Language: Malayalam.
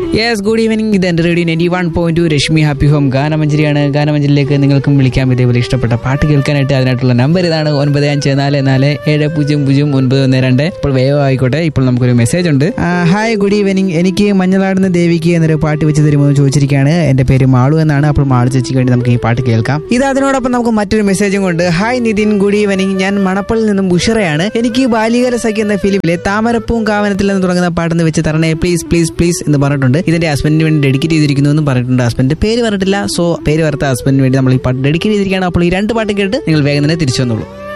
യെസ് ഗുഡ് ഈവനിങ് ഇത് എൻ്റെ radio ninety one point two Reshmi happy home ഗാനമഞ്ജരിയാണ് ഗാനമഞ്ജരിയിലേക്ക് നിങ്ങൾക്കും വിളിക്കാം ഇതേപോലെ ഇഷ്ടപ്പെട്ട പാട്ട് കേൾക്കാനായിട്ട് അതിനായിട്ടുള്ള നമ്പർ ഇതാണ് ഒൻപത് അഞ്ച് നാല് നാല് ഏഴ് പൂജ്യം പൂജ്യം ഒൻപത് ഒന്ന് രണ്ട് ഇപ്പോൾ വേഗം ആയിക്കോട്ടെ ഇപ്പോൾ നമുക്കൊരു മെസ്സേജ് ഉണ്ട് ഹായ് ഗുഡ് ഈവനിങ് എനിക്ക് മഞ്ഞളാടുന്ന ദേവിക്ക് എന്നൊരു പാട്ട് വെച്ച് തരുമോ എന്ന് ചോദിച്ചിരിക്കുകയാണ് എൻ്റെ പേര് മാളു എന്നാണ് അപ്പോൾ മാളു ചേച്ചിക്ക് വേണ്ടി നമുക്ക് ഈ പാട്ട് കേൾക്കാം ഇത് അതിനോടൊപ്പം നമുക്ക് മറ്റൊരു മെസ്സേജും കൊണ്ട് ഹായ് നിതിൻ ഗുഡ് ഈവനിങ് ഞാൻ മണപ്പള്ളിൽ നിന്നും ബുഷറയാണ് എനിക്ക് ബാലികര സഖി എന്ന ഫിലിമിലെ താമരപ്പൂം കാവനത്തിൽ എന്ന് തുടങ്ങുന്ന പാട്ടൊന്ന് വെച്ച് തരണേ പ്ലീസ് പ്ലീസ് പ്ലീസ് എന്ന് പറഞ്ഞിട്ടുണ്ട് ഇതിന്റെ ഹസ്ബൻഡിന് വേണ്ടി ഡെഡിക്കേറ്റ് ചെയ്തിരിക്കുന്നു എന്നും പറഞ്ഞിട്ടുണ്ട് ഹസ്ബൻഡ് പേര് പറഞ്ഞിട്ടില്ല സോ പേര് വരത്ത ഹസ്ബൻഡിന് വേണ്ടി നമ്മൾ ഈ പാട്ട് ഡെഡിക്കേറ്റ് ചെയ്തിരിക്കുകയാണ് അപ്പോൾ ഈ രണ്ട് പാട്ടും കേട്ട് നിങ്ങൾ വേഗം തന്നെ തിരിച്ചു വന്നോളൂ